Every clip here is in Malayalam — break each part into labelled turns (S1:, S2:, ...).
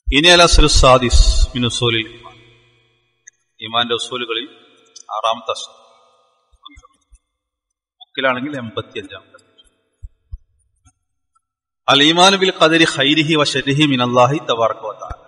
S1: ഇനി അല സാദിസ് മിനുസോലിൽ ഇമാന്റെ ഉസൂലുകളിൽ ആറാമത്തെ അസ്സം. മുക്കിലാണെങ്കിൽ എൺപത്തി അഞ്ചാമത്തെ അൽ ഈമാനു ബിൽ ഖദരി ഖൈരിഹി വ ശരിഹി മിനല്ലാഹി തബാറക വ തആല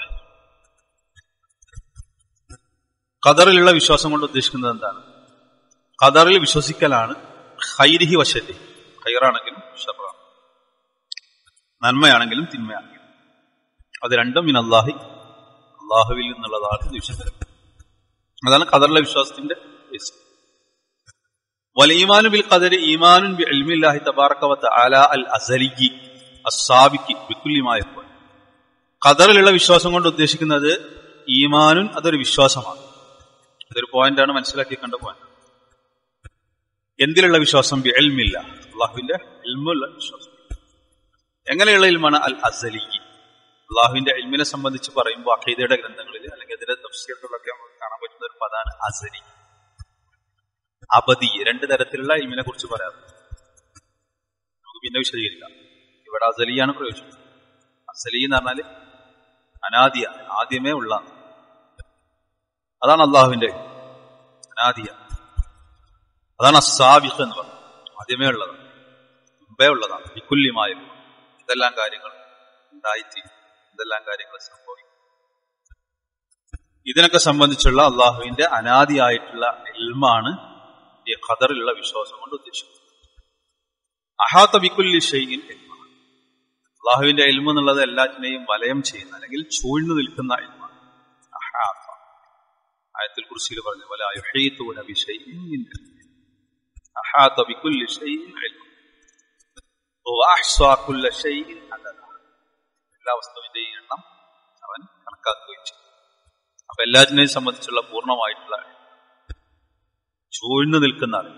S1: ഖദറിലുള്ള വിശ്വാസം കൊണ്ട് ഉദ്ദേശിക്കുന്നത് എന്താണ് ഖദറിൽ വിശ്വസിക്കലാണ് ഖൈരിഹി വ ശരിഹി ഖൈറാണെങ്കിലും ഷറാണ് നന്മയാണെങ്കിലും തിന്മയാണെങ്കിലും അത് രണ്ടും മിനല്ലാഹി അള്ളാഹുവിൽ നിന്നുള്ളതാണ് വിശ്വസം അതാണ് ഖദറിലെ വിശ്വാസത്തിന്റെ ബേസ് വലീമാനു ബിൽ ഖദരി ഈമാനുൻ ബി ഇൽമില്ലാഹി തബാറക വ തആല അൽ അസലിയി അസ്സാബിക്ക് ബിക്കുല്യമായ ഖദറിലുള്ള വിശ്വാസം കൊണ്ട് ഉദ്ദേശിക്കുന്നത് ഈമാനുൻ അതൊരു വിശ്വാസമാണ് അതൊരു പോയിന്റാണ് മനസ്സിലാക്കി കണ്ട പോയിന്റ് എന്തിലുള്ള വിശ്വാസം ബി എൽമില്ല അള്ളാഹുവിന്റെ എൽമുള്ള വിശ്വാസം എങ്ങനെയുള്ള ഇൽമാണ് അൽ അസലി അള്ളാഹുവിന്റെ എൽമിനെ സംബന്ധിച്ച് പറയുമ്പോൾ അഖീദയുടെ ഗ്രന്ഥങ്ങളിൽ അല്ലെങ്കിൽ അതിന്റെ തഫ്സീറുകളിലൊക്കെ നമുക്ക് കാണാൻ പറ്റുന്ന ഒരു പദാണ് അസലി അബദി രണ്ട് തരത്തിലുള്ള ഇൽമിനെ കുറിച്ച് പറയാം നമുക്ക് പിന്നെ വിശദീകരിക്കാം ഇവിടെ അസലിയാണ് പ്രയോജനം അസലി എന്ന് പറഞ്ഞാല് അനാദിയ ആദ്യമേ ഉള്ള അതാണ് അള്ളാഹുവിന്റെ അനാദിയ അതാണ് അസാബിഖ് എന്ന് പറയുന്നത് ആദ്യമേ ഉള്ളതാണ് മുമ്പേ ഉള്ളതാണ് വിക്കുല്യമായ എന്തെല്ലാം കാര്യങ്ങൾ ഉണ്ടായിത്തീരും എന്തെല്ലാം കാര്യങ്ങൾ സംഭവിക്കും ഇതിനൊക്കെ സംബന്ധിച്ചുള്ള അള്ളാഹുവിന്റെ അനാദിയായിട്ടുള്ള ഇൽമാണ് ഈ ഖദറിലുള്ള വിശ്വാസം കൊണ്ട് ഉദ്ദേശിക്കുന്നത് അഹാത്ത ബിക്കുല്ലി ഷെയ്യിൻ അള്ളാഹുവിന്റെ ഇൽമ എന്നുള്ളത് എല്ലാറ്റിനെയും വലയം ചെയ്യുന്ന അല്ലെങ്കിൽ ചൂഴ്ന്നു നിൽക്കുന്ന ഇൽമാണ് അഹാത്ത ആയത്തിൽ കുറിച്ചിൽ പറഞ്ഞ പോലെ അയുഹീത്തൂന ബിഷൈഇൻ മിൻ ഇൽമിഹി. അഹാത്ത ബിക്കുല്ലി ഷെയ്യിൻ ഇൽമ വഅഹ്സാ കുല്ല ഷൈഇൻ അദദ. എല്ലാ വസ്തുവിന്റെയും എണ്ണം അവൻ കണക്കാക്കുകയും ചെയ്തു അപ്പൊ എല്ലാറ്റിനെയും സംബന്ധിച്ചുള്ള പൂർണ്ണമായിട്ടുള്ള ചൂഴ്ന്നു നിൽക്കുന്ന അറിവ്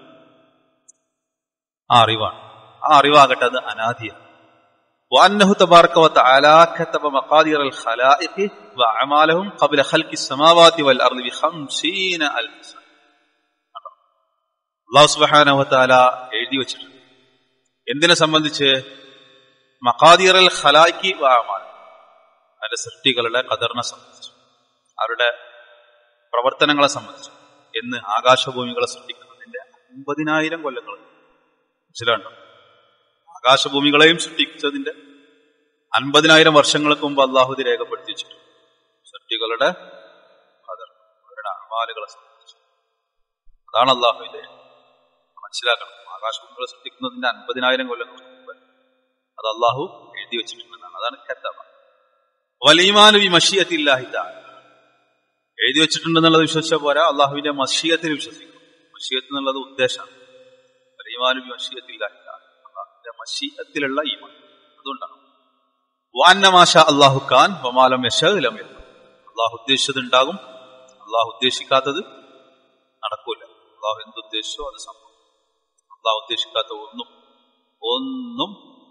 S1: ആ അറിവാണ് ആ അറിവാകട്ടെ അത് അനാദിയാണ് وأنه تبارك وتعالى كتب مقادير الخلائق وأعمالهم قبل خلق السماوات والأرض بخمسين ألف سنة അള്ളാഹു സുബ്ഹാനഹു വതആല എഴുതി വെച്ചിട്ടുണ്ട് എന്തിനെ സംബന്ധിച്ച് മഖാദിറൽ ഖലായിക്കി വാമാൽ അതിന്റെ സൃഷ്ടികളുടെ ഖദറിനെ സംബന്ധിച്ചു അവരുടെ പ്രവർത്തനങ്ങളെ സംബന്ധിച്ചു എന്ന് ആകാശഭൂമികളെ സൃഷ്ടിക്കുന്നതിന്റെ അമ്പതിനായിരം കൊല്ലങ്ങൾ മനസ്സിലാണ്ടോ ആകാശഭൂമികളെയും സൃഷ്ടിച്ചതിന്റെ അൻപതിനായിരം വർഷങ്ങൾക്ക് മുമ്പ് അള്ളാഹു ഇത് രേഖപ്പെടുത്തി വെച്ചിട്ടുണ്ട് സൃഷ്ടികളുടെ ഖദർ അവരുടെ അമാലുകളെ സംബന്ധിച്ചു അതാണ് അള്ളാഹുവിന്റെ മനസ്സിലാക്കണം ആകാശഭൂമികളെ സൃഷ്ടിക്കുന്നതിന്റെ അൻപതിനായിരം കൊല്ലങ്ങൾക്ക് മുമ്പ് അത് അള്ളാഹു എഴുതി വെച്ചിട്ടുണ്ടെന്നാണ് അതാണ് കത്തബ വലീമാനു ബി മഷിയത്തില്ലാഹി തആല എഴുതി വെച്ചിട്ടുണ്ടെന്നുള്ളത് വിശ്വസിച്ച പോരാ അള്ളാഹുവിന്റെ മഷിയത്തിൽ വിശ്വസിക്കും മഷിയത്ത് എന്നുള്ളത് ഉദ്ദേശമാണ് വലീമാനു ബി മഷിയത്തില്ലാഹി തആല അള്ളാഹുവിന്റെ മഷിയത്തിലുള്ള ഈമാൻ അതുകൊണ്ടാണ് വാന്നമാശ അള്ളാഹു ഖാൻ വമാലം യശലം അള്ളാഹു ഉദ്ദേശിച്ചത് ഉണ്ടാകും അള്ളാഹു ഉദ്ദേശിക്കാത്തത് നടക്കൂല അള്ളാഹു എന്തുദ്ദേശിച്ചോ അത് സംഭവം അള്ളാഹു ഉദ്ദേശിക്കാത്ത ഒന്നും ഒന്നും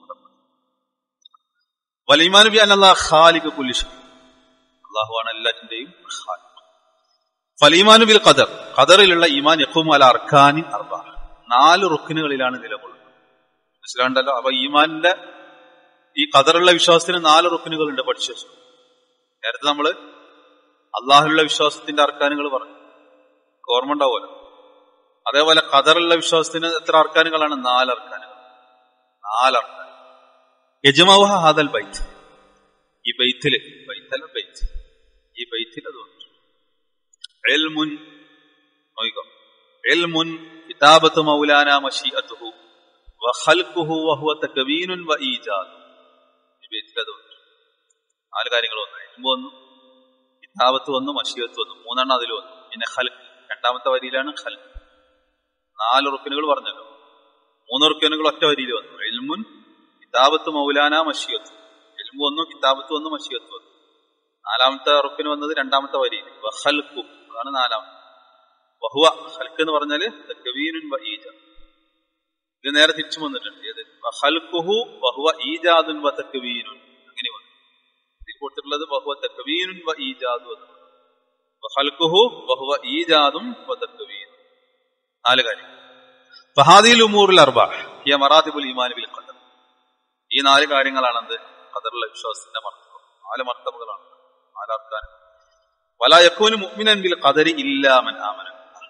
S1: വലിമാൻ ബി അല്ലാഹ് ഖാലിഖ് കുല്ലി ഷൈ അള്ളാഹുവാണ് എല്ലാറ്റിന്റെയും ഖാലിഖ് ഫലീമാനു ബിൽ ഖദർ ഖദറിലുള്ള ഈമാൻ യഖൂമു അല അർക്കാനി അർബ നാല് റുക്കിനുകളിലാണ് നിലകൊള്ളുന്നത് മനസ്സിലാണ്ടല്ലോ അപ്പൊ ഈമാനിന്റെ ഈ ഖദറുള്ള വിശ്വാസത്തിന് നാല് റുക്കിനുകളുണ്ട് പഠിച്ചു വെച്ചു. നേരത്തെ നമ്മള് അള്ളാഹുലുള്ള വിശ്വാസത്തിന്റെ അർക്കാനുകൾ പറഞ്ഞു ഓർമ്മ ഉണ്ടാവുമല്ലോ അതേപോലെ ഖദറുള്ള വിശ്വാസത്തിന് എത്ര അർക്കാനുകളാണ് നാല് അർക്കാനുകൾ നാല് അർക്കാനുകൾ യജമാവ ഹാദൽ ബൈത്ത് ഈ ബൈത്തില് ബൈത്തല്ല ബൈത്ത് ഈ ബൈത്തിൽ അത് വന്നു എൽമുൻ നോയിക്കോ എൽമുൻ കിതാബത്ത് മൗലാന മഷീഅത്തുഹു വഖൽഖുഹു വഹുവ തക്വീനുൻ വഈജാദ് ഈ ബൈത്തിൽ അത് വന്നു നാല് കാര്യങ്ങൾ വന്നു എൽമു വന്നു കിതാബത്ത് വന്നു മഷീഅത്ത് വന്നു മൂന്നെണ്ണം അതിൽ വന്നു പിന്നെ ഖൽഖ് രണ്ടാമത്തെ വരിയിലാണ് ഖൽഖ് നാല് റുക്കിനുകൾ പറഞ്ഞല്ലോ മൂന്ന് റുക്കിനുകൾ ഒറ്റ വരിയിൽ വന്നു എൽമുൻ കിതാബത്ത് മൗലാന മഷിയത്ത് എൽമു വന്നു കിതാബത്ത് വന്നു മഷിയത്ത് വന്നു നാലാമത്തെ റുക്കിന് വന്നത് രണ്ടാമത്തെ വരിയിൽ വഹൽക്കു അതാണ് നാലാമത്തെ വഹുവ ഹൽക്ക് എന്ന് പറഞ്ഞാല് തക്വീനുൻ വ ഈജ ഇത് നേരെ തിരിച്ചു വന്നിട്ടുണ്ട് ഏത് വഹൽക്കുഹു വഹുവ ഈജാദുൻ വ തക്വീനുൻ അങ്ങനെ വന്നു ഇതിൽ കൊടുത്തിട്ടുള്ളത് വഹുവ തക്വീനുൻ വ ഈജാദു എന്ന് വഹൽക്കുഹു വഹുവ ഈജാദും വ തക്വീൻ നാല് കാര്യം ഫഹാദിൽ ഉമൂറുൽ അർബ ഹിയ മറാത്തിബുൽ ഈമാൻ ബിൽ ഖദർ ഈ നാല് കാര്യങ്ങളാണ് എന്ത് ഖദറിലെ വിശ്വാസത്തിന്റെ മർത്തബ നാല് മർത്തബകളാണ് നാലർക്കാൻ വലായക്കൂന് മുഅ്മിനൻ ബിൽ ഖദരി ഇല്ലാമൻ ആമന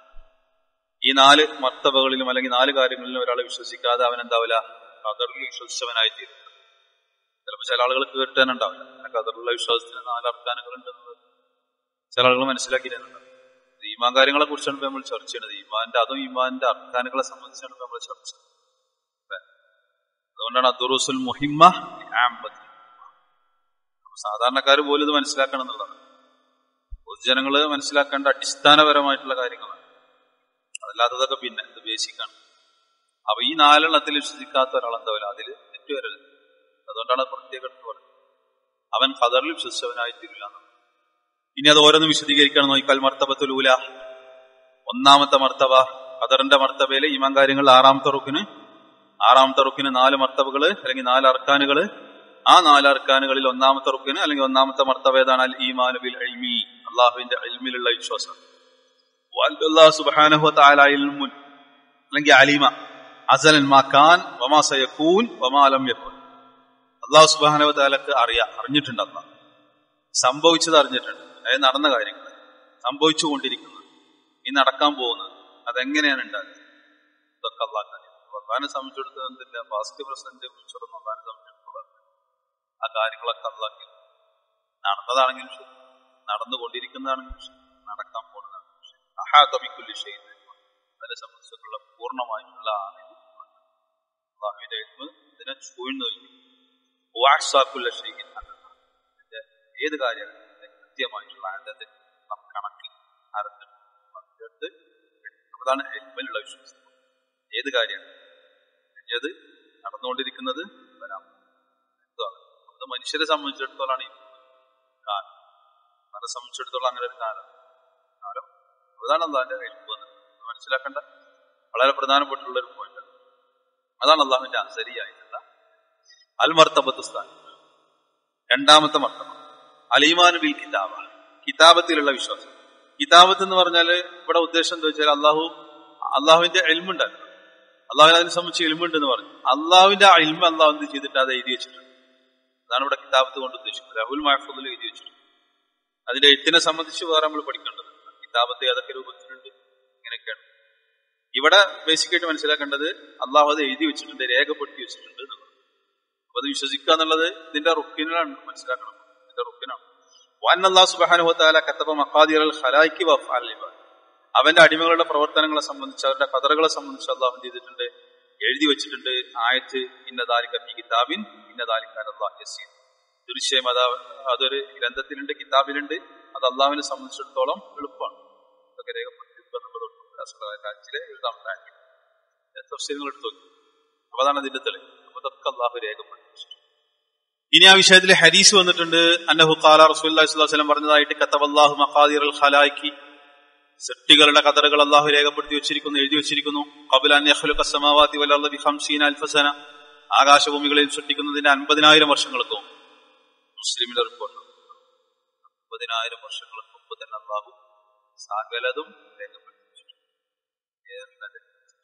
S1: ഈ നാല് മർത്തബകളിലും അല്ലെങ്കിൽ നാല് കാര്യങ്ങളിലും ഒരാളെ വിശ്വസിക്കാതെ അവൻ എന്താവില്ല ഖദറിൽ വിശ്വസിച്ചവനായി തീരും ചിലപ്പോൾ ചില ആളുകൾ കേട്ടാനുണ്ടാവില്ല അങ്ങനെ ഖദറിലുള്ള വിശ്വാസത്തിന് നാല് അർക്കാനുകൾ ഉണ്ടെന്നത് ചില ആളുകൾ മനസ്സിലാക്കിയിട്ടുണ്ടാവും ഈമാൻ കാര്യങ്ങളെ കുറിച്ചാണ് ഇപ്പൊ നമ്മൾ ചർച്ച ചെയ്യുന്നത് ഈമാന്റെ അതും ഈമാന്റെ അർക്കാനുകളെ സംബന്ധിച്ചാണ് ഇപ്പൊ നമ്മൾ ചർച്ച ചെയ്യുന്നത് അല്ലേ? അതുകൊണ്ടാണ് അദുറുസുൽ മുഹിമ്മ ആമ്പത്തി സാധാരണക്കാർ പോലും ഇത് മനസ്സിലാക്കണം എന്നുള്ളതാണ് പൊതുജനങ്ങള് മനസ്സിലാക്കേണ്ട അടിസ്ഥാനപരമായിട്ടുള്ള കാര്യങ്ങളാണ് അതല്ലാത്തതൊക്കെ പിന്നെ ഇത് ബേസിക്കാണ് അപ്പൊ ഈ നാലെണ്ണത്തിൽ വിശ്വസിക്കാത്ത ഒരാൾ എന്താവില്ല അതിൽ തെറ്റ് വരരുത് അതുകൊണ്ടാണ് അത് പ്രത്യേകം എടുത്ത് പറയുന്നത് അവൻ ഖദറിൽ വിശ്വസിച്ചവനായി തീരില്ല എന്നുള്ളത്. ഇനി അത് ഓരോന്ന് വിശദീകരിക്കണം നോക്കിയാൽ മർത്തബത്തുലൂല ഒന്നാമത്തെ മർത്തബ ഖദറിന്റെ മർത്തബയിലെ ഈമാൻ കാര്യങ്ങൾ ആറാമത്തെ റുക്കിന് ആറാമത്തെ റുക്കിന് നാല് മർത്തബകള് അല്ലെങ്കിൽ നാല് അർക്കാനുകള് ആ നാല് അർക്കാനുകളിൽ ഒന്നാമത്തെ റുക്കിന് അല്ലെങ്കിൽ ഒന്നാമത്തെ മർത്തബ ഏതാണ് അൽ ഈമാനു ബിൽ ഇൽമി അള്ളാഹുവിന്റെ ഇൽമിലുള്ള വിശ്വാസം അല്ലാഹു സുബ്ഹാനഹു വതആല ഇൽമുൻ അല്ലെങ്കിൽ അലിമ അസലൻ മാ കാൻ വമാ സയകൂൻ വമാ ലം യകുൻ അള്ളാഹു സുബ്ഹാനഹു വതആലക്ക് അറിയാം അറിഞ്ഞിട്ടുണ്ട് അള്ളാഹ് സംഭവിച്ചത് അറിഞ്ഞിട്ടുണ്ട് അതായത് നടന്ന കാര്യങ്ങൾ സംഭവിച്ചുകൊണ്ടിരിക്കുന്നത് ഈ നടക്കാൻ പോകുന്നത് അതെങ്ങനെയാണ് ഉണ്ടാകുന്നത് ഇതൊക്കെ അള്ളാഹ് അള്ളാഹിനെ സംബന്ധിച്ചിടത്തോളം എന്തില്ല പാസ്റ്റ് പ്രസന്റ് ഫ്യൂച്ചറൊന്നും അള്ളാഹിനെ സംബന്ധിച്ചിടത്തോളം ആ കാര്യങ്ങളൊക്കെ അള്ളാഹ് നടന്നതാണെങ്കിലും ശരി നടന്നുകൊണ്ടിരിക്കുന്നതാണെങ്കിലും ശരി നടക്കാൻ പോകുന്നതാണെങ്കിലും ശരി അഹാദമിക്കുല്ലി ചെയ്യുന്ന അതിനെ സംബന്ധിച്ചിട്ടുള്ള പൂർണ്ണമായിട്ടുള്ള അറിവ് അള്ളാഹുവിന്റെ എൽമ് ഇതിനെ ചൂഴ്ന്നു വാട്സാക്കുള്ള ചെയ്യുന്ന ഏത് കാര്യമാണ് കൃത്യമായിട്ടുള്ള അതിന്റെ കണക്കിൽ അറിഞ്ഞിട്ട് അതാണ് എൽമിലുള്ള വിശ്വാസം ഏത് കാര്യമാണ് അത് നടന്നുകൊണ്ടിരിക്കുന്നത് വരാം എന്താണ് അത് മനുഷ്യരെ സംബന്ധിച്ചിടത്തോളാണ് ഈ കാലം നമ്മളെ സംബന്ധിച്ചിടത്തോളം അങ്ങനെ ഒരു കാലം കാലം അതാണ് അള്ളാഹിന്റെ എൽപ്പ് മനസ്സിലാക്കേണ്ട വളരെ പ്രധാനപ്പെട്ടുള്ള ഒരു പോയിന്റ് അതാണ് അള്ളാഹുവിന്റെ അസരിയായിട്ടുള്ള അൽമർത്തബത്ത് സ്ഥാനം രണ്ടാമത്തെ മർത്തബ അലീമാൻ ബിൽ കിതാബ കിതാബത്തിലുള്ള വിശ്വാസം കിതാബത്ത് എന്ന് പറഞ്ഞാല് ഇവിടെ ഉദ്ദേശം എന്താ വെച്ചാൽ അള്ളാഹു അള്ളാഹുവിന്റെ എൽമുണ്ടല്ലോ അള്ളാഹുവിനെ അതിനെ സംബന്ധിച്ച് എൽമുണ്ട് എന്ന് പറഞ്ഞു അള്ളാഹുവിന്റെ ആ എൽമ അള്ളാഹു എന്ത് ചെയ്തിട്ട് അത് എഴുതി വെച്ചിട്ടുണ്ട് അതാണ് ഇവിടെ കിതാബത്ത് കൊണ്ട് ഉദ്ദേശിക്കുന്നത് റഹുൽ മഹഫുദിൽ എഴുതി വെച്ചിട്ടുണ്ട് അതിന്റെ എഴുത്തിനെ സംബന്ധിച്ച് വേറെ നമ്മൾ പഠിക്കേണ്ടത് കിതാബത്ത് ഏതൊക്കെ രൂപത്തിലുണ്ട് ഇങ്ങനെയൊക്കെയാണ് ഇവിടെ ബേസിക്കായിട്ട് മനസ്സിലാക്കേണ്ടത് അള്ളാഹു അത് എഴുതി വെച്ചിട്ടുണ്ട് രേഖപ്പെടുത്തി വെച്ചിട്ടുണ്ട് എന്നുള്ളത് അപ്പൊ അത് വിശ്വസിക്കുക എന്നുള്ളത് ഇതിന്റെ റുക്കിനാണ് മനസ്സിലാക്കണം ഇതിന്റെ റുക്കിനാണ് വാൻ അള്ളാഹു സുബാനുഹത്താല കത്തബ മക്കാദിർ ഖലായിക്ക് വഫാൽ അവന്റെ അടിമകളുടെ പ്രവർത്തനങ്ങളെ സംബന്ധിച്ച് അവരുടെ കഥകളെ സംബന്ധിച്ച് അള്ളാഹു എന്ത് ചെയ്തിട്ടുണ്ട് എഴുതി വെച്ചിട്ടുണ്ട് ആയത്ത് ഇന്ന ദാലിക്ക ഈ കിതാബിൻ ഇന്ന ദാലിക്കാൻ അള്ളാഹ് യസീൻ തീർച്ചയായും അത് അതൊരു ഗ്രന്ഥത്തിലുണ്ട് കിതാബിലുണ്ട് അത് അള്ളാഹുവിനെ സംബന്ധിച്ചിടത്തോളം എളുപ്പമാണ് അതൊക്കെ രേഖപ്പെടുത്തിയിരിക്കുക എന്നുള്ളത് എഴുതാൻ തഫ്സീലുകൾ എടുത്തു നോക്കി അപ്പൊ അതാണ് അതിന്റെ തെളിവ് അപ്പൊ അതൊക്കെ അള്ളാഹു രേഖപ്പെടുത്തി ഇനി ആ വിഷയത്തിൽ ഹദീസ് വന്നിട്ടുണ്ട് അന്നഹു ഖാല റസൂലുള്ളാഹി സ്വല്ലല്ലാഹു അലൈഹി വസല്ലം പറഞ്ഞതായിട്ട് കതബല്ലാഹു മഖാദിർ അൽ ഖലായിക്കി സൃഷ്ടികളുടെ കതറുകൾ അള്ളാഹു രേഖപ്പെടുത്തി വെച്ചിരിക്കുന്നു എഴുതി വെച്ചിരിക്കുന്നു ഖബല യഖ്ലുഖ സമാവാതി വൽ അർദി 50 അൽഫ സന ആകാശഭൂമികളിൽ സൃഷ്ടിക്കുന്നതിന് അൻപതിനായിരം വർഷങ്ങൾക്ക് മുമ്പ് മുസ്ലിമിന്റെ റിപ്പോർട്ട് അൻപതിനായിരം വർഷങ്ങൾക്ക് മുമ്പ് തന്നെ അള്ളാഹു സകലതും രേഖപ്പെടുത്തി വെച്ചിട്ടുണ്ട്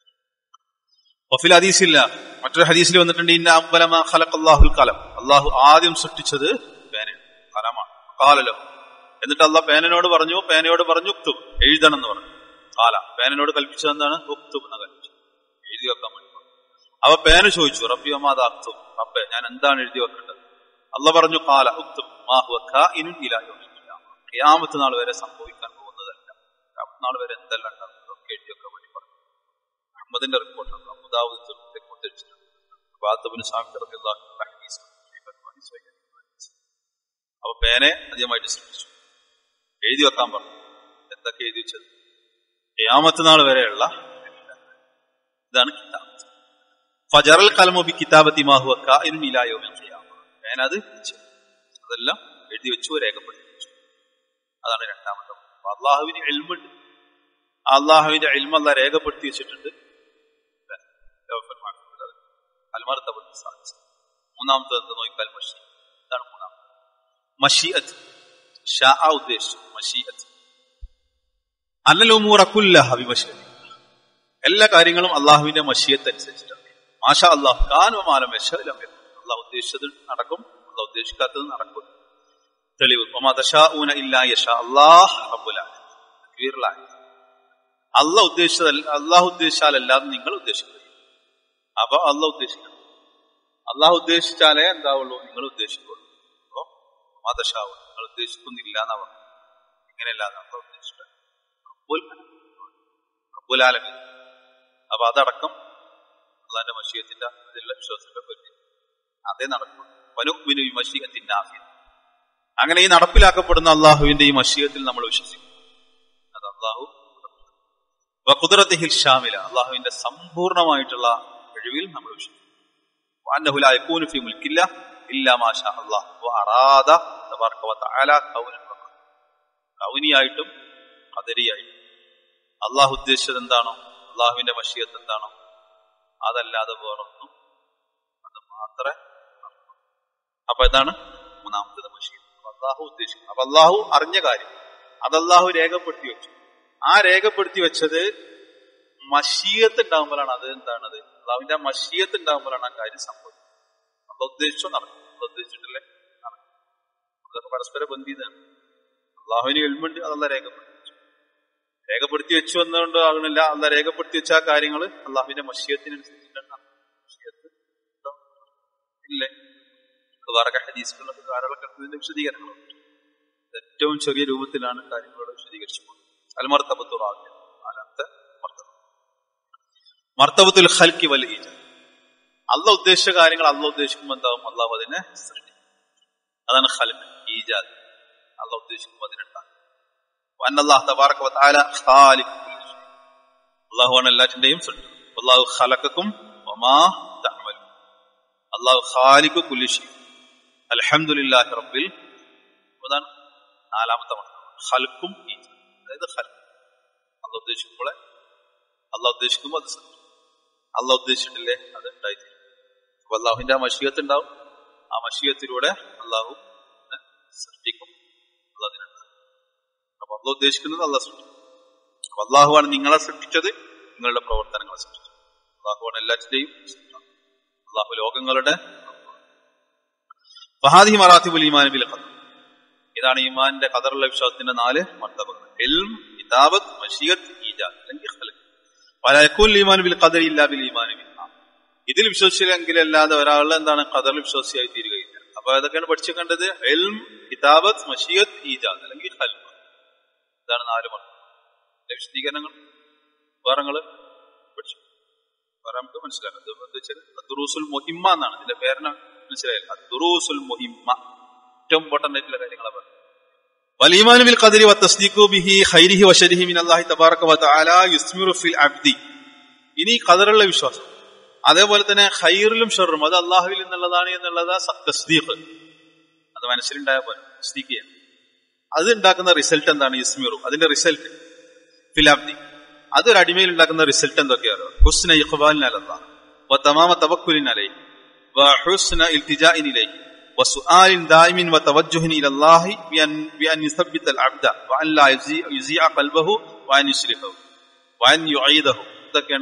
S1: വഫിൽ ഹദീസില്ല മറ്റൊരു ഹദീസിൽ വന്നിട്ടുണ്ട് ഇന്ന അമ്പലമ ഖലഖ് അല്ലാഹുൽ കലം അള്ളാഹു ആദ്യം സൃഷ്ടിച്ചത് പേന കലമാണ് കാലലോ എന്നിട്ട് അള്ളാഹ് പേനനോട് പറഞ്ഞു പേനയോട് പറഞ്ഞു ഉക്തുബ് എഴുതണം എന്ന് പറഞ്ഞു കാല പേനനോട് കൽപ്പിച്ചത് എന്താണ് ഉക്തുബ് എന്ന് കൽപ്പിച്ചു എഴുതി വെക്കാൻ വേണ്ടി അവ പേന ചോദിച്ചു റബ്ബി അമാദ അക്തും റബ്ബെ ഞാൻ എന്താണ് എഴുതി വെക്കേണ്ടത് അല്ല പറഞ്ഞു കാല ഉക്തുബ് മാഹുവൻ ഇലായോ ഖിയാമത്ത് നാൾ വരെ സംഭവിക്കാൻ പോകുന്നതല്ല ഖിയാമത്ത് നാൾ വരെ എന്തെല്ലാം ഉണ്ടാകുന്നതൊക്കെ എഴുതി വെക്കാൻ വേണ്ടി പറഞ്ഞു അഹമ്മദിന്റെ റിപ്പോർട്ടാണ് അബുദാവുദ് റിപ്പോർട്ട് വെച്ചിട്ടുണ്ട് ബാത്തബിന് സ്വാമി അപ്പൊ പേനെ അധികമായിട്ട് ശ്രമിച്ചു എഴുതി വെക്കാൻ പറഞ്ഞു എന്തൊക്കെ എഴുതി വെച്ചത് ഖിയാമത്ത് നാൾ വരെയുള്ള ഇതാണ് കിതാബ് ഫജറൽ കലമോബി കിതാബത്തി മാഹുവ ഇലായോ പേന അത് അതെല്ലാം എഴുതി വെച്ചു രേഖപ്പെടുത്തി വെച്ചു അതാണ് രണ്ടാമത്തെ അള്ളാഹുവിന് എൽമുണ്ട് അള്ളാഹുവിന്റെ എൽമല്ല രേഖപ്പെടുത്തി വെച്ചിട്ടുണ്ട് അൽമർത്തബത്ത് സാധിച്ചു മൂന്നാമത്തെ എന്ത് നോക്കിയാൽ മഷി ഇതാണ് മൂന്നാമത്തെ മഷീഅത്ത് ഷാ ഉദ്ദേശിച്ചു മഷീഅത്ത് അന്നലുമൂറക്കുല്ല വിമശി എല്ലാ കാര്യങ്ങളും അള്ളാഹുവിന്റെ മഷിയത്ത് അനുസരിച്ചിട്ടാണ് മാഷ അള്ളാഹു കാനുമാലം അള്ളാഹ് ഉദ്ദേശിച്ചത് നടക്കും അള്ളാഹ് ഉദ്ദേശിക്കാത്തത് നടക്കും തെളിവ് ഒമദശാഊന ഇല്ലാ യശ അല്ലാഹ് റബ്ബുൽ ആലമീൻ അള്ളാഹ് ഉദ്ദേശിച്ചതല്ല അള്ളാഹു ഉദ്ദേശിച്ചാലല്ലാതെ നിങ്ങൾ ഉദ്ദേശിക്കുന്നത് അപ്പൊ അള്ളാഹ് ഉദ്ദേശിക്കണം അള്ളാഹു ഉദ്ദേശിച്ചാലേ എന്താവുള്ളൂ നിങ്ങൾ ഉദ്ദേശിക്കുള്ളൂ അപ്പൊ മതശാവും നിങ്ങൾ ഉദ്ദേശിക്കുന്നില്ല എന്നാ പറഞ്ഞു ഇങ്ങനെയല്ല നമ്മൾ ഉദ്ദേശിക്കുന്നത് റബ്ബുൽ റബ്ബുൽ ആലമീൻ അപ്പൊ അതടക്കം അള്ളാന്റെ മഷീയത്തിന്റെ അതിലുള്ള വിശ്വാസത്തെ പറ്റി അതേ നടക്കും വനുമിനു ഈ മഷീയത്തിന്റെ ആഫിയ അങ്ങനെ ഈ നടപ്പിലാക്കപ്പെടുന്ന അള്ളാഹുവിന്റെ ഈ മഷീയത്തിൽ നമ്മൾ വിശ്വസിക്കും അത് അള്ളാഹു കുതിരത്തിഹിൽ ഷാമില അള്ളാഹുവിന്റെ സമ്പൂർണമായിട്ടുള്ള കഴിവിൽ നമ്മൾ വിശ്വസിക്കും وأنه لا يكون في ملك الله إلا ما شاء الله وأراد تبارك وتعالى كونا കൗനിയായിട്ടും കദരിയായിട്ടും അള്ളാഹു ഉദ്ദേശിച്ചത് എന്താണോ അള്ളാഹുവിന്റെ മഷിയത്ത് എന്താണോ അതല്ലാതെ വേറൊന്നും അത് മാത്രമേ നടക്കൂ. അപ്പൊ ഇതാണ് മൂന്നാമത്തത് മഷിയത്ത് അപ്പൊ അള്ളാഹു ഉദ്ദേശിക്കുന്നു അപ്പൊ അള്ളാഹു അറിഞ്ഞ കാര്യം അത് അള്ളാഹു രേഖപ്പെടുത്തി വെച്ചു ആ രേഖപ്പെടുത്തി വെച്ചത് മഷീയത്ത് ഉണ്ടാകുമ്പോഴാണ് അത് എന്താണത് അള്ളാഹുവിന്റെ ആ മഷീയത്ത് ഉണ്ടാകുമ്പോഴാണ് ആ കാര്യം സംഭവിക്കുന്നത് നമ്മൾ ഉദ്ദേശിച്ചോ നടക്കും നമ്മൾ ഉദ്ദേശിച്ചിട്ടില്ലേ നടക്കും അതൊക്കെ പരസ്പര ബന്ധിതാണ് അള്ളാഹുവിന് എൽമുണ്ട് അതല്ല രേഖപ്പെടുത്തി വെച്ചു രേഖപ്പെടുത്തി വെച്ചു എന്നുകൊണ്ട് ആകണില്ല അല്ല രേഖപ്പെടുത്തി വെച്ച ആ കാര്യങ്ങൾ അള്ളാഹുവിന്റെ മഷീയത്തിനനുസരിച്ചിട്ടാണ് മഷീയത്ത് ഉണ്ടോ? ഇല്ലേ ഇത് വേറെ ഹദീസുകളൊക്കെ ധാരാളം കിടക്കുന്നതിന്റെ വിശദീകരണങ്ങളുണ്ട് ഏറ്റവും ചെറിയ രൂപത്തിലാണ് കാര്യങ്ങളോട് വിശദീകരിച്ചു അൽമർത്തബത്തു റാബിയ നാലാമത്തെ മർത്തബ മർത്തബത്തുൽ ഖൽക്കി വൽ ഈജാദ് അല്ല ഉദ്ദേശിച്ച കാര്യങ്ങൾ അല്ല ഉദ്ദേശിക്കുമ്പോൾ എന്താവും അള്ളാഹു അതിനെ സൃഷ്ടിക്കും അതാണ് ഖൽക്ക് ഈജാദ് അല്ല ഉദ്ദേശിക്കുമ്പോൾ അതിനുണ്ടാകും അന്നല്ലാഹ് തബാറക വതആല ഖാലിഖ് കുല്ലി ഷൈ. അള്ളാഹുവാണ് എല്ലാറ്റിന്റെയും സൃഷ്ടി അള്ളാഹു ഖലഖക്കും വമാ തഅമലൂൻ അള്ളാഹു ഖാലിഖു കുല്ലി ഷൈ അൽഹംദുലില്ലാഹി റബ്ബിൽ അതാണ് നാലാമത്തെ മർത്തബ ഖൽക്കും ഈജാദ് അതായത് ഖൽക്ക് അല്ല ഉദ്ദേശിക്കുമ്പോൾ അല്ല ഉദ്ദേശിക്കുമ്പോൾ അത് സൃഷ്ടിക്കും അല്ല ഉദ്ദേശിച്ചിട്ടില്ലേ അത് ഉണ്ടായിത്തീരും അപ്പൊ അള്ളാഹുവിന്റെ ആ മഷീയത്ത് ഉണ്ടാവും ആ മഷീയത്തിലൂടെ അള്ളാഹു അതിനെ സൃഷ്ടിക്കും അള്ളാഹ് അതിനുണ്ടാവും അപ്പൊ അള്ള ഉദ്ദേശിക്കുന്നത് അല്ല സൃഷ്ടിക്കും അപ്പൊ അള്ളാഹുവാണ് നിങ്ങളെ സൃഷ്ടിച്ചത് നിങ്ങളുടെ പ്രവർത്തനങ്ങളെ സൃഷ്ടിച്ചത് അള്ളാഹുവാണ് എല്ലാറ്റിന്റെയും സൃഷ്ടാവ്. അള്ളാഹു ലോകങ്ങളുടെ ഫഹാദി മറാത്തിബുൽ ഈമാൻ ബിൽ ഖദർ ഇതാണ് ഈമാന്റെ ഖദറുള്ള വിശ്വാസത്തിന്റെ നാല് മർത്തബകൾ ഇൽം കിതാബത്ത് മഷീയത്ത് ഈജാദ് അല്ലെങ്കിൽ ഖൽഖ് വലയക്കൂൽ ഈമാൻ ബിൽ ഖദർ ഇല്ലാ ബിൽ ഈമാൻ ബിൽ ഖദർ. ഇതിൽ വിശ്വസിച്ചില്ലെങ്കിൽ അല്ലാതെ ഒരാൾ എന്താണ് ഖദറിൽ വിശ്വാസിയായി തീരുകയില്ല അപ്പൊ അതൊക്കെയാണ് പഠിച്ചു കണ്ടത് എൽം കിതാബത്ത് മഷീയത്ത് ഈജാദ് അല്ലെങ്കിൽ ഖൽഖ് ഇതാണ് നാല് മർത്തം ഇതിന്റെ വിശദീകരണങ്ങൾ വേറങ്ങള് പഠിച്ചു വേറെ നമുക്ക് മനസ്സിലാക്കാം ഇത് എന്താ വെച്ചാൽ ദുറൂസുൽ മുഹിമ്മ എന്നാണ് ഇതിന്റെ പേരിന് മനസ്സിലായില്ല ദുറൂസുൽ മുഹിമ്മ ഏറ്റവും ഇമ്പോർട്ടന്റ് ആയിട്ടുള്ള കാര്യങ്ങളാണ് പറഞ്ഞത് والإيمان بالقدر والتصديق به خيره وشره من الله تبارك وتعالى يثمر في العبد ഇനി ഖദറുള്ള വിശ്വാസം അതേപോലെ തന്നെ ഖൈറിലും ഷെറും അത് അള്ളാഹുവിൽ നിന്നുള്ളതാണ് എന്നുള്ളത് തസ്ദീഖ് അത് മനസ്സിലുണ്ടായ പോലെ തസ്ദീഖ് ചെയ്യാം അത് ഉണ്ടാക്കുന്ന റിസൾട്ട് എന്താണ് ഇസ്മിറു അതിന്റെ റിസൾട്ട് ഫിലാബ്ദി അതൊരു അടിമയിൽ ഉണ്ടാക്കുന്ന റിസൾട്ട് എന്തൊക്കെയാണ് ഹുസ്ന ഇഖ്ബാലിൻ അലല്ലാഹ് വതമാമ തവക്കുലിൻ അലൈഹി വഹുസ്ന ഇൽതിജാഇൻ ഇലൈഹി وسؤال دائم وتوجه الى الله بان بان يثبت العبد وان لا يزيع, يزيع قلبه وان يشركه وان يعيده ഇതൊക്കെയാണ്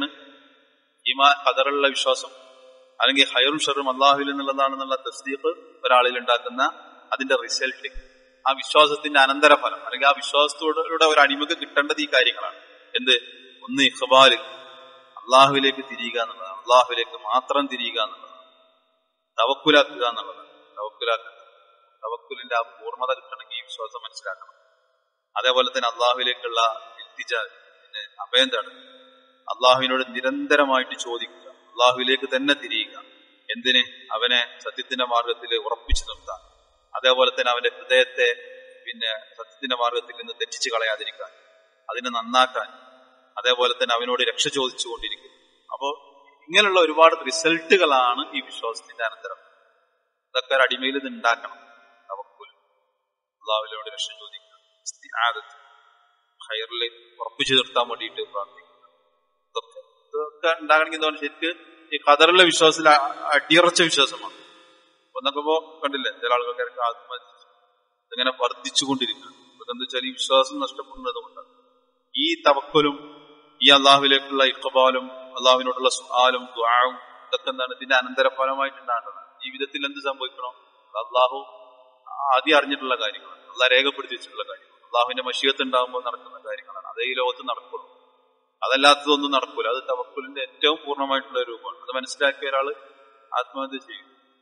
S1: ഈമാ ഖദറുള്ള വിശ്വാസം അല്ലെങ്കിൽ ഹൈറും ഷറും അള്ളാഹുവിൽ നിന്നുള്ളതാണെന്നുള്ള തസ്ദീഖ് ഒരാളിൽ ഉണ്ടാക്കുന്ന അതിന്റെ റിസൾട്ട് ആ വിശ്വാസത്തിന്റെ അനന്തരഫലം അല്ലെങ്കിൽ ആ വിശ്വാസത്തോടെ ഒരു അടിമക്ക് കിട്ടേണ്ടത് ഈ കാര്യങ്ങളാണ് എന്ത് ഒന്ന് ഇഖ്ബാല് അള്ളാഹുവിലേക്ക് തിരിയുക എന്നുള്ളതാണ് അള്ളാഹുവിലേക്ക് മാത്രം തിരിയുക എന്നുള്ളതാണ് തവക്കുലാക്കുക എന്നുള്ളതാണ് തവക്കുലാക്കുക തവക്കുലിന്റെ ആ പൂർണ്ണത കിട്ടണമെങ്കിൽ ഈ വിശ്വാസം മനസ്സിലാക്കണം അതേപോലെ തന്നെ അള്ളാഹുവിലേക്കുള്ള ഇൽത്തിജ പിന്നെ അഭയം തേടുക അള്ളാഹുവിനോട് നിരന്തരമായിട്ട് ചോദിക്കുക അള്ളാഹുവിലേക്ക് തന്നെ തിരിയുക എന്തിന് അവനെ സത്യത്തിന്റെ മാർഗത്തിൽ ഉറപ്പിച്ചു നിർത്താൻ അതേപോലെ തന്നെ അവന്റെ ഹൃദയത്തെ പിന്നെ സത്യത്തിന്റെ മാർഗത്തിൽ നിന്ന് തെറ്റിച്ച് കളയാതിരിക്കാൻ അതിനെ നന്നാക്കാൻ അതേപോലെ തന്നെ അവനോട് രക്ഷ ചോദിച്ചുകൊണ്ടിരിക്കും അപ്പോ ഇങ്ങനെയുള്ള ഒരുപാട് റിസൾട്ടുകളാണ് ഈ വിശ്വാസത്തിന്റെ അനന്തരം ഇതൊക്കെ ഒരു അടിമയിൽ ഇത് ഉണ്ടാക്കണം തവക്കുൽ അള്ളാഹുവിനോട് രക്ഷ ചോദിക്കുക ഇസ്തിആദത്ത് ഹൈറിൽ ഉറപ്പിച്ചു നിർത്താൻ വേണ്ടിയിട്ട് പ്രാർത്ഥിക്കുക ഇതൊക്കെ ഇതൊക്കെ ഉണ്ടാകണമെങ്കിൽ എന്താണ് ശരിക്ക് ഈ ഖദറിലെ വിശ്വാസത്തിൽ അ- അടിയുറച്ച വിശ്വാസമാണ് അപ്പൊ എന്നൊക്കെ ഇപ്പോ കണ്ടില്ലേ ചില ആളുകൾക്ക് ആത്മഹത്യ ഇങ്ങനെ വർദ്ധിച്ചുകൊണ്ടിരിക്കുക ഇതൊക്കെ എന്താ വെച്ചാൽ ഈ വിശ്വാസം നഷ്ടപ്പെടുന്നത് കൊണ്ടാണ് ഈ തവക്കലും ഈ അള്ളാഹുവിലേക്കുള്ള ഇഖബാലും അള്ളാഹുവിനോടുള്ള സുഹാലും ദ്വാവും ഇതൊക്കെ എന്താണ് ഇതിന്റെ അനന്തരഫലമായിട്ടുണ്ടാകേണ്ടത് ജീവിതത്തിൽ എന്ത് സംഭവിക്കണം അള്ളാഹു ആദ്യം അറിഞ്ഞിട്ടുള്ള കാര്യങ്ങളാണ് അള്ളാഹ് രേഖപ്പെടുത്തി വെച്ചിട്ടുള്ള കാര്യങ്ങൾ അള്ളാഹുവിന്റെ മഷീയത്ത് ഉണ്ടാകുമ്പോൾ നടക്കുന്ന കാര്യങ്ങളാണ് അതേ ഈ ലോകത്ത് നടക്കുള്ളൂ അതല്ലാത്തതൊന്നും നടക്കൂല അത് തവക്കുലിന്റെ ഏറ്റവും പൂർണ്ണമായിട്ടുള്ള രൂപമാണ് അത് മനസ്സിലാക്കിയ ഒരാള് ആത്മഹത്യ ചെയ്യും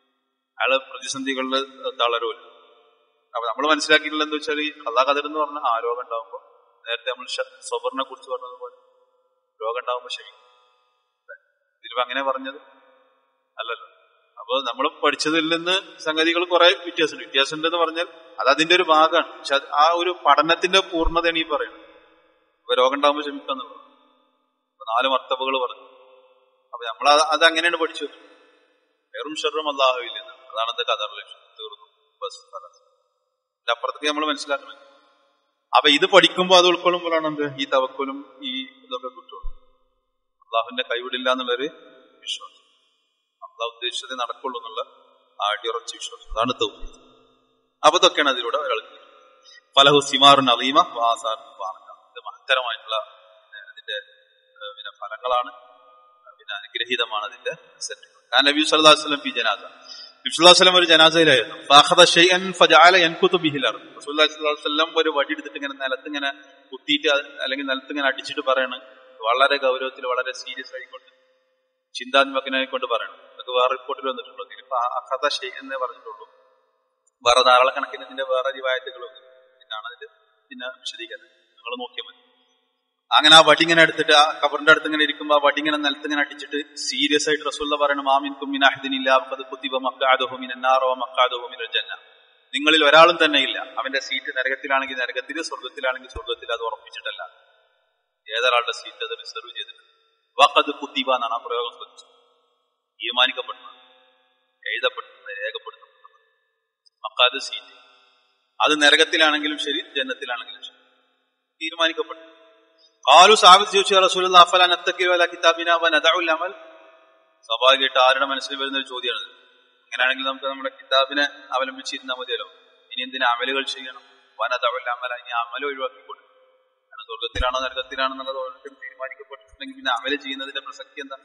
S1: അയാള് പ്രതിസന്ധികളിൽ തളരൂല അപ്പൊ നമ്മൾ മനസ്സിലാക്കിയിട്ടുള്ള എന്താ വെച്ചാൽ ഈ കഥാകഥർ എന്ന് പറഞ്ഞ ആ രോഗം ഉണ്ടാകുമ്പോൾ നേരത്തെ നമ്മൾ സൊബറിനെ കുറിച്ച് പറഞ്ഞതുപോലെ രോഗം ഉണ്ടാകുമ്പോൾ ക്ഷമിക്കും ഇതിലിപ്പോ അങ്ങനെ പറഞ്ഞത് അല്ലല്ലോ അപ്പൊ നമ്മൾ പഠിച്ചതിൽ നിന്ന് സംഗതികൾ കുറെ വ്യത്യാസമുണ്ട് വ്യത്യാസമുണ്ട് എന്ന് പറഞ്ഞാൽ അത് അതിന്റെ ഒരു ഭാഗമാണ് പക്ഷെ അത് ആ ഒരു പഠനത്തിന്റെ പൂർണ്ണതയാണ് ഈ പറയുന്നത് അപ്പൊ രോഗം ഉണ്ടാകുമ്പോൾ ക്ഷമിക്കാന്നുള്ളത് അപ്പൊ നാല് മർത്തബുകൾ പറഞ്ഞു അപ്പൊ നമ്മൾ അത് അങ്ങനെയാണ് പഠിച്ചു വെച്ചത് വെറും ഷെറും അള്ളാഹുവില്ല അതാണ് എന്റെ കഥ തീർന്നു ബസ് അതിന്റെ അപ്പുറത്തേക്ക് നമ്മൾ മനസ്സിലാക്കണം അപ്പൊ ഇത് പഠിക്കുമ്പോൾ അത് ഉൾക്കൊള്ളുമ്പോഴാണ് എന്ത് ഈ തവക്കലും ഈ ഇതൊക്കെ കിട്ടുള്ളൂ അള്ളാഹുവിന്റെ കൈവിടില്ല എന്നുള്ളൊരു വിശ്വാസം അള്ളാഹ് ഉദ്ദേശിച്ചത് നടക്കുള്ളൂ എന്നുള്ള ആടിയുറച്ച വിശ്വാസം അതാണ് തൗഹീദ് അപ്പൊ ഇതൊക്കെയാണ് അതിലൂടെ ഒരാൾക്ക് ഫലഹു സിമാറുൻ അലീമ വാസാർ ഇത് മഹത്തരമായിട്ടുള്ള അതിന്റെ പിന്നെ ഫലങ്ങളാണ് പിന്നെ അനുഗ്രഹീതമാണ് അതിന്റെ സെറ്റ് കാരണം നബി സല്ലല്ലാഹു അലൈഹി വസല്ലം ഫി ജനാസ നബി സല്ലല്ലാഹു അലൈഹി വസല്ലം ഒരു ജനാസയിലായിരുന്നു ഫഅഖദ ഷൈഅൻ ഫജഅല യൻകുതു ബിഹിൽ അർദ് റസൂലുള്ളാഹി സ്വല്ലല്ലാഹു അലൈഹി വസല്ലം ഒരു വടി എടുത്തിട്ട് ഇങ്ങനെ നിലത്ത് ഇങ്ങനെ കുത്തിയിട്ട് അല്ലെങ്കിൽ നിലത്ത് ഇങ്ങനെ അടിച്ചിട്ട് പറയണം വളരെ ഗൗരവത്തിൽ വളരെ സീരിയസ് ആയിക്കൊണ്ട് ചിന്താത്മകനായി കൊണ്ട് പറയണം അതൊക്കെ വേറെ റിപ്പോർട്ടിൽ വന്നിട്ടുള്ളൂ ഇപ്പൊ അഖദ ഷെയ് എന്നേ പറഞ്ഞിട്ടുള്ളൂ വേറെ ധാരാളക്കണക്കിന് ഇതിന്റെ വേറെ റിവായത്തുകളും ഇതാണ് അതിന്റെ പിന്നെ വിശദീകരണം നിങ്ങൾ നോക്കിയാൽ മതി അങ്ങനെ ആ വടി ഇങ്ങനെ എടുത്തിട്ട് ആ കബറിന്റെ അടുത്ത് ഇങ്ങനെ ഇരിക്കുമ്പോ ആ വടി ഇങ്ങനെ നിലത്ത് ഇങ്ങനെ അടിച്ചിട്ട് സീരിയസ് ആയിട്ട് റസൂല്ല പറയണം മാമിൻ കുമ്മിൻ അഹദിനില്ല അപ്പത് കുത്തിബ മക്കാദുഹുമിൻ എന്നാറോ മക്കാദുഹുമിൻ ജന്ന നിങ്ങളിൽ ഒരാളും തന്നെ ഇല്ല അവന്റെ സീറ്റ് നരകത്തിലാണെങ്കിൽ നരകത്തിൽ സ്വർഗത്തിലാണെങ്കിൽ സ്വർഗത്തിൽ അത് ഉറപ്പിച്ചിട്ടല്ല ഏതൊരാളുടെ സീറ്റ് അത് റിസർവ് ചെയ്തിട്ടുണ്ട് വഖദ് കുത്തിബ എന്നാണ് ആ പ്രയോഗം ശ്രദ്ധിച്ചത് തീരുമാനിക്കപ്പെടുന്നത് എഴുതപ്പെടുന്നത് രേഖപ്പെടുത്തപ്പെടുന്നത് മക്കാദ് സീറ്റ് അത് നരകത്തിലാണെങ്കിലും ശരി ജന്നത്തിലാണെങ്കിലും ശരി തീരുമാനിക്കപ്പെട്ടു കാലു സാബിത് ചോദിച്ചു റസൂലുള്ള അഫലാൻ അത്തക്കിവല കിതാബിന വനദഉൽ അമൽ സ്വാഭാവികമായിട്ട് ആരുടെ മനസ്സിൽ വരുന്ന ഒരു ചോദ്യമാണ് അങ്ങനെയാണെങ്കിൽ നമുക്ക് നമ്മുടെ കിതാബിനെ അവലംബിച്ചിരുന്നാൽ മതിയല്ലോ ഇനി എന്തിനാ അമലുകൾ ചെയ്യണം വനദഉൽ അമല ഇനി അമൽ ഒഴിവാക്കിക്കൊണ്ടു കാരണം സ്വർഗത്തിലാണോ നരകത്തിലാണോ എന്നുള്ളത് ഓരോരുത്തരും തീരുമാനിക്കപ്പെട്ടിട്ടുണ്ടെങ്കിൽ പിന്നെ അമല് ചെയ്യുന്നതിന്റെ പ്രസക്തി എന്താ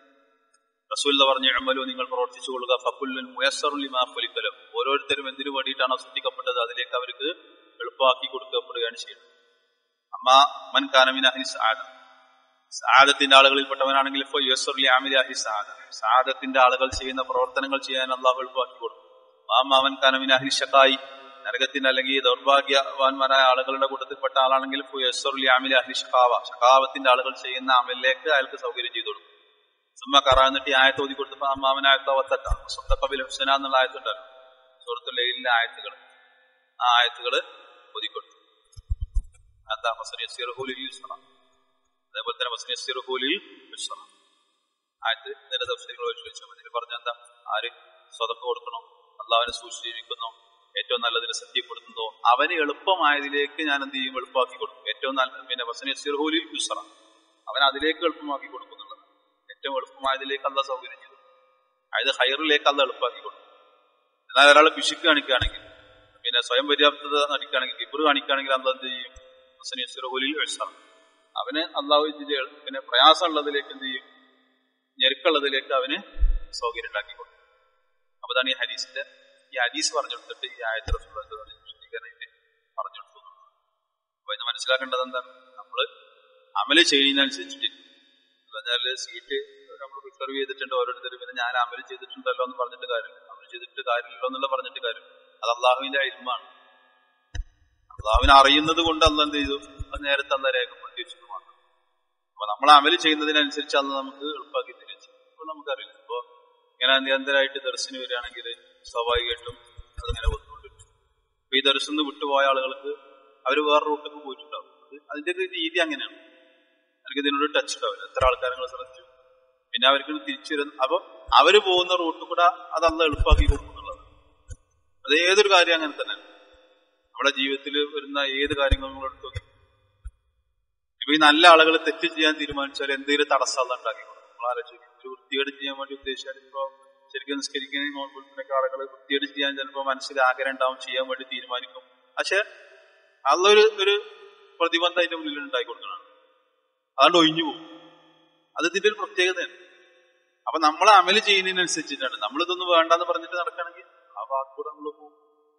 S1: റസൂല്ല പറഞ്ഞു അമലോ നിങ്ങൾ പ്രവർത്തിച്ചു കൊള്ളുക ഫക്കുല്ലുൻ മുയസ്സറുലിമാ ഫുലിക്കലും ഓരോരുത്തരും എന്തിനു വേണ്ടിയിട്ടാണോ സൃഷ്ടിക്കപ്പെട്ടത് അതിലേക്ക് അവർക്ക് എളുപ്പമാക്കി കൊടുക്കപ്പെടുകയാണ് ചെയ്യുന്നത് അമ്മ മൻ കാനമിൻ അഹ്ലി സാദ സാദത്തിന്റെ ആളുകളിൽപ്പെട്ടവനാണെങ്കിൽ ഇപ്പോൾ യുസറുലി ആമിലി അഹ്ലി സാദ സാദത്തിന്റെ ആളുകൾ ചെയ്യുന്ന പ്രവർത്തനങ്ങൾ ചെയ്യാൻ അള്ളാഹു എളുപ്പമാക്കി കൊടുക്കും മാമൻ കാനമിൻ അഹ്ലി ഷക്കായി നരകത്തിന്റെ അല്ലെങ്കിൽ ദൗർഭാഗ്യവാന്മാരായ ആളുകളുടെ കൂട്ടത്തിൽപ്പെട്ട ആളാണെങ്കിൽ യുസറുലി ആമിലി അഹ്ലി ഷക്കാവ ഷക്കാവത്തിന്റെ ആളുകൾ ചെയ്യുന്ന അമലിലേക്ക് അയാൾക്ക് സൗകര്യം ചെയ്തു കൊടുക്കും സുമ്മ കറ എന്നിട്ട് ഈ ആയത്ത് ഓതി കൊടുത്തപ്പോ അമ്മാവനായത്ത വത്തക്ക സ്വന്തം കബിൽ ഹുസന എന്നുള്ള ആയത്തുണ്ടല്ലോ സുഹൃത്തുല്ലയിലെ ആയത്തുകൾ ആ ആയത്തുകൾ ഓതിക്കൊടുത്തു എന്താ മസനി സിറുഹൂലിൽ യുസ്റ അതേപോലെ തന്നെ മസനി സിറുഹൂലിൽ യുസ്റ ആയത്ത് നേരെ തഫ്സീലുകൾ ചോദിച്ചു ഇതിൽ പറഞ്ഞ എന്താ ആര് സ്വതക്ക് കൊടുക്കണോ അള്ളാഹുവിനെ സൂക്ഷിച്ചിരിക്കുന്നോ ഏറ്റവും നല്ലതിനെ സത്യപ്പെടുത്തുന്നതോ അവന് എളുപ്പമായതിലേക്ക് ഞാൻ എന്ത് ചെയ്യും എളുപ്പമാക്കി കൊടുക്കും ഏറ്റവും നല്ല പിന്നെ മസനി സിറുഹൂലിൽ യുസ്റ അവൻ അതിലേക്ക് എളുപ്പമാക്കി കൊടുക്കുന്നുള്ളത് ഏറ്റവും എളുപ്പമായതിലേക്ക് അല്ല സൗകര്യം ചെയ്തു അതായത് ഹൈറിലേക്ക് അല്ല എളുപ്പമാക്കി കൊടുക്കും എന്നാൽ ഒരാൾ പിശുക്ക് കാണിക്കുകയാണെങ്കിൽ പിന്നെ സ്വയം പര്യാപ്തത നടിക്കുകയാണെങ്കിൽ കിബിർ കാണിക്കുകയാണെങ്കിൽ അല്ല എന്ത് ചെയ്യും ഹുസനിസ്റഹുലിൽ വെച്ചാണ് അവന് അള്ളാഹു ഇതിന്റെ പിന്നെ പ്രയാസമുള്ളതിലേക്ക് എന്ത് ചെയ്യും ഞെരുക്കുള്ളതിലേക്ക് അവന് സൗകര്യം ഉണ്ടാക്കി കൊടുക്കും അപ്പൊ അതാണ് ഈ ഹദീസിന്റെ ഈ ഹദീസ് പറഞ്ഞു കൊടുത്തിട്ട് ഈ ആയത്തിൽ വിശദീകരണമായിട്ട് പറഞ്ഞു കൊടുത്തു അപ്പൊ ഇത് മനസ്സിലാക്കേണ്ടത് എന്താണ് നമ്മള് അമല് ചെയ്യുന്നതനുസരിച്ചിട്ട് പറഞ്ഞാല് സീറ്റ് നമ്മൾ റിസർവ് ചെയ്തിട്ടുണ്ട് ഓരോരുത്തരും പിന്നെ ഞാൻ അമല് ചെയ്തിട്ടുണ്ടല്ലോ എന്ന് പറഞ്ഞിട്ട് കാര്യമില്ല അമല് ചെയ്തിട്ട് കാര്യമില്ലല്ലോ എന്നുള്ള പറഞ്ഞിട്ട് കാര്യം അത് അള്ളാഹുവിന്റെ അയൽമാണ് അള്ളാഹുവിനെ അറിയുന്നത് കൊണ്ട് അല്ല എന്ത് ചെയ്തു അത് നേരത്തെ അല്ല രേഖപ്പെടുത്തി വെച്ചത് മാത്രം അപ്പൊ നമ്മൾ അമല് ചെയ്യുന്നതിനനുസരിച്ച് അന്ന് നമുക്ക് എളുപ്പമാക്കി തിരിച്ചു അപ്പൊ നമുക്കറിയില്ല ഇപ്പൊ ഇങ്ങനെ നിരന്തരമായിട്ട് ദർശനം വരികയാണെങ്കിൽ സ്വാഭാവികമായിട്ടും അതിങ്ങനെ വന്നുകൊണ്ടിരിക്കും അപ്പൊ ഈ ദർശനം വിട്ടുപോയ ആളുകൾക്ക് അവർ വേറെ റൂട്ടിലേക്ക് പോയിട്ടുണ്ടാവും അതിന്റെ ഒരു രീതി അങ്ങനെയാണ് അവർക്ക് ഇതിനോട് ടച്ച് ഉണ്ടാവില്ല എത്ര ആൾക്കാരങ്ങൾ ശ്രദ്ധിച്ചു പിന്നെ അവർക്ക് തിരിച്ചു വരുന്ന അപ്പൊ അവര് പോകുന്ന റൂട്ട് കൂടെ അതല്ല എളുപ്പമാക്കി കൊടുക്കുന്നുള്ളത് അത് ഏതൊരു കാര്യം അങ്ങനെ തന്നെ നമ്മുടെ ജീവിതത്തിൽ വരുന്ന ഏത് കാര്യങ്ങളും നമ്മൾ എടുത്തു നോക്കി ഇപ്പൊ ഈ നല്ല ആളുകൾ തെറ്റ് ചെയ്യാൻ തീരുമാനിച്ചാൽ എന്തെങ്കിലും തടസ്സം ഉണ്ടാക്കി കൊടുക്കും നമ്മൾ ആലോചിക്കും ഒരു വൃത്തികേട് ചെയ്യാൻ വേണ്ടി ഉദ്ദേശിച്ചാൽ ഇപ്പോ ശരിക്കും നിസ്കരിക്കുന്ന നോൺപുൽപ്പിനൊക്കെ ആളുകൾ വൃത്തികേട് ചെയ്യാൻ ചിലപ്പോൾ മനസ്സിൽ ആഗ്രഹം ഉണ്ടാവും ചെയ്യാൻ വേണ്ടി തീരുമാനിക്കും പക്ഷെ അതൊരു ഒരു പ്രതിബന്ധം അതിന്റെ മുന്നിൽ ഉണ്ടാക്കി കൊടുക്കണം അതുകൊണ്ട് ഒഴിഞ്ഞു പോകും അത് ഇതിന്റെ ഒരു പ്രത്യേകതയാണ് അപ്പൊ നമ്മൾ അമല് ചെയ്യുന്നതിനനുസരിച്ചിട്ടാണ് നമ്മളിതൊന്നും വേണ്ടെന്ന് പറഞ്ഞിട്ട് നടക്കുകയാണെങ്കിൽ ആ വാക്കൂടെ നമ്മൾ പോകും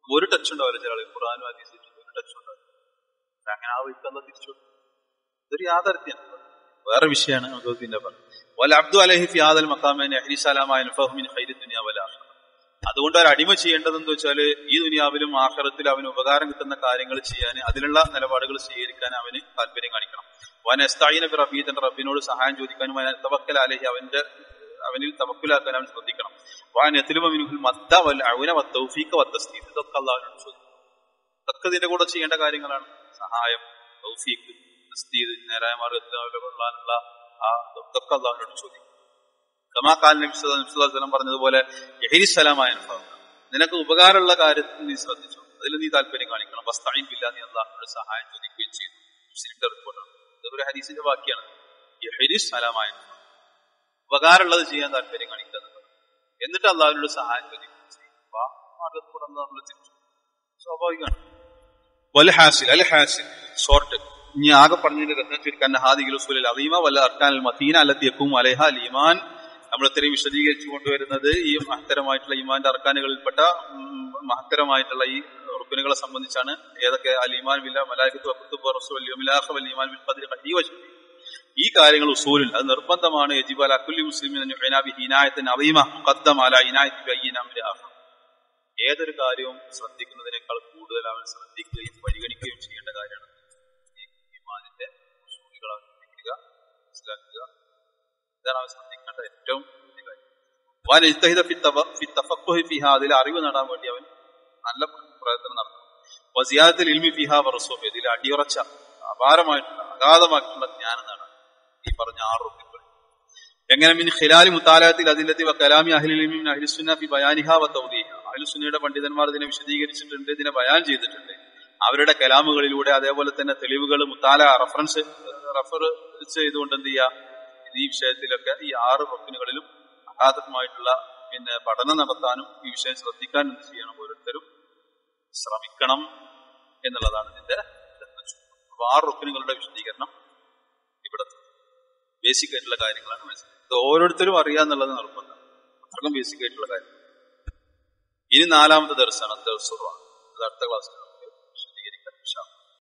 S1: ഒരു ടച്ച് ഉണ്ടാവില്ല ചില ആളുകൾ ഖുറാനും ഹദീസും ഒരു ടച്ച് ഉണ്ടാവില്ല അങ്ങനെ ആ വഴിക്കല്ല തിരിച്ചു കൊടുക്കും. ഇതൊരു യാഥാർത്ഥ്യമാണ് വേറെ വിഷയമാണ് നമുക്ക് പിന്നെ പറഞ്ഞു വല അബ്ദു അലഹി ഫി ആദൽ മക്കാമേനെ അഹ്ലിസലാമായ ഫഹ്മിൻ ഖൈരി ദുനിയ വല ആഖിറ. അതുകൊണ്ട് ഒരു അടിമ ചെയ്യേണ്ടത് എന്ന് വെച്ചാല് ഈ ദുനിയാവിലും ആഖിറത്തിലും അവന് ഉപകാരം കിട്ടുന്ന കാര്യങ്ങൾ ചെയ്യാൻ അതിലുള്ള നിലപാടുകൾ സ്വീകരിക്കാൻ അവന് താല്പര്യം കാണിക്കണം വൻ എസ്തായിന റബീദൻ റബ്ബിനോട് സഹായം ചോദിക്കാനും അവൻ തവക്കൽ അലഹി അവന്റെ അവനിൽ തവക്കുലാക്കാൻ അവൻ ശ്രദ്ധിക്കണം വാൻ എത്തിലും അവനുൽ മദ്ദ വൽ അവന വത്തൗഫീഖ വത്തസ്തീദ് ഇതൊക്കെ അള്ളാഹുവിനോട് ചോദിക്കും ഇതൊക്കെ ഇതിന്റെ കൂടെ ചെയ്യേണ്ട കാര്യങ്ങളാണ് സഹായം തൗഫീഖ് തസ്തീദ് നേരായ മാർഗത്തിൽ കൊള്ളാനുള്ള ആ ഇതൊക്കെ അള്ളാഹുവിനോട് ചോദിക്കും കമാക്കാൽ നബി വസല്ലം പറഞ്ഞതുപോലെ യഹിരിസലാമായ അനുഭവം നിനക്ക് ഉപകാരമുള്ള കാര്യത്തിൽ നീ ശ്രദ്ധിച്ചു അതിൽ നീ താല്പര്യം കാണിക്കണം വസ്തായും ഇല്ല നീ അള്ളാഹുനോട് സഹായം ചോദിക്കുകയും ചെയ്തു മുസ്ലിംന്റെ റിപ്പോർട്ടാണ് ഇതൊരു ഹദീസിന്റെ വാക്യാണ് യഹിരിസലാമായ അനുഭവം ഉപകാരമുള്ളത് ചെയ്യാൻ താല്പര്യം കാണിക്കുക എന്നുള്ളത്. എന്നിട്ട് അള്ളാഹുവിനോട് സഹായം ചോദിക്കുകയും ചെയ്യും അപ്പൊ ആ മാർഗത്തിൽ കൂടെ നമ്മൾ തിരിച്ചു സ്വാഭാവികമാണ് വൽ ഹാസിൽ അൽ ഹാസിൽ ഷോർട്ട് ഇനി ആകെ പറഞ്ഞതിന്റെ രത്നം ചുരുക്കാൻ ഹാദിഖിൽ ഉസൂലിൽ അറീമ വല്ല അർക്കാൻ മദീന അല്ലത്തി യക്കും അലഹ ലീമാൻ നമ്മൾ ഇത്രയും വിശദീകരിച്ചു കൊണ്ടുവരുന്നത് ഈ മഹത്തരമായിട്ടുള്ള ഈമാന്റെ അർക്കാനുകളിൽപ്പെട്ട ഉം, മഹത്തരമായിട്ടുള്ള ഈ റുക്കുനുകളെ സംബന്ധിച്ചാണ് ഏതൊക്കെ അലിമാൻ വില്ല മലാഖത്ത് വഖത്ത് റസൂൽ യൗമിലാഖ വൽ ഈമാൻ ബിൽ ഖദ്രി ഖദീ വജ്ഹി. ഈ കാര്യങ്ങൾ ഉസൂലിൽ അത് നിർബന്ധമാണ് യജിബ് അല കുല്ലി മുസ്ലിമിൻ ഇനായത്തിന് അറീമ മുഖദ്ദം അല ഇനായത്തി ബയ്യിന അംരി ആഖിർ. ഏതൊരു കാര്യവും ശ്രദ്ധിക്കുന്നതിനേക്കാൾ കൂടുതൽ അവൻ ശ്രദ്ധിക്കുകയും പരിഗണിക്കുകയും ചെയ്യേണ്ട കാര്യമാണ് ഈ ഈമാനിന്റെ ഉസൂലുകൾ അവൻ ശ്രദ്ധിക്കുക മനസ്സിലാക്കുക ഇതാണ് അവൻ ശ്രദ്ധിക്കേണ്ട ഏറ്റവും വലിയ കാര്യം വാൻ ഇജ്തഹിദ ഫി തവ- ഫി തഫഖുഹി ഫിഹ അതിൽ അറിവ് നേടാൻ വേണ്ടി അവൻ നല്ല പ്രയത്നം നടത്തണം വസിയാദത്തിൽ ഇൽമി ഫിഹ വറസൂഫ് ഇതിൽ അടിയുറച്ച അപാരമായിട്ടുള്ള അഗാധമായിട്ടുള്ള ജ്ഞാനം നേടാൻ ഈ പറഞ്ഞ ആറ് റുക്കുകൾ എങ്ങനെ മിൻ ഖിലാലി മുത്താലയത്തിൽ അതിലെത്തി കലാമി അഹ്ലിൽ മിൻ അഹ്ലിസുന്ന ഫി ബയാനിഹ വ തൗദീഹ അഹ്ലുസുന്നയുടെ പണ്ഡിതന്മാർ ഇതിനെ വിശദീകരിച്ചിട്ടുണ്ട് ഇതിനെ ബയാൻ ചെയ്തിട്ടുണ്ട് അവരുടെ കലാമുകളിലൂടെ അതേപോലെ തന്നെ തെളിവുകൾ മുത്താല റഫറൻസ് റഫർ ചെയ്തുകൊണ്ട് എന്ത് ചെയ്യുക ഈ വിഷയത്തിലൊക്കെ ഈ ആറ് റൊക്കിനുകളിലും അഗാധമായിട്ടുള്ള പിന്നെ പഠനം നടത്താനും ഈ വിഷയം ശ്രദ്ധിക്കാനും എന്ത് ചെയ്യണം ഓരോരുത്തരും ശ്രമിക്കണം എന്നുള്ളതാണ് ഇതിന്റെ നിർദ്ദേശം. അപ്പൊ ആറ് റൊക്കിനുകളുടെ വിശദീകരണം ഇവിടെ ബേസിക് ആയിട്ടുള്ള കാര്യങ്ങളാണ് മനസ്സിലായത് ഇത് ഓരോരുത്തരും അറിയാന്നുള്ളത് നിർബന്ധം അത്രക്കും ബേസിക് ആയിട്ടുള്ള കാര്യം ഇനി നാലാമത്തെ ദർശനം ദർസുറാണ് അത് അടുത്ത ക്ലാസ്സിലാണ്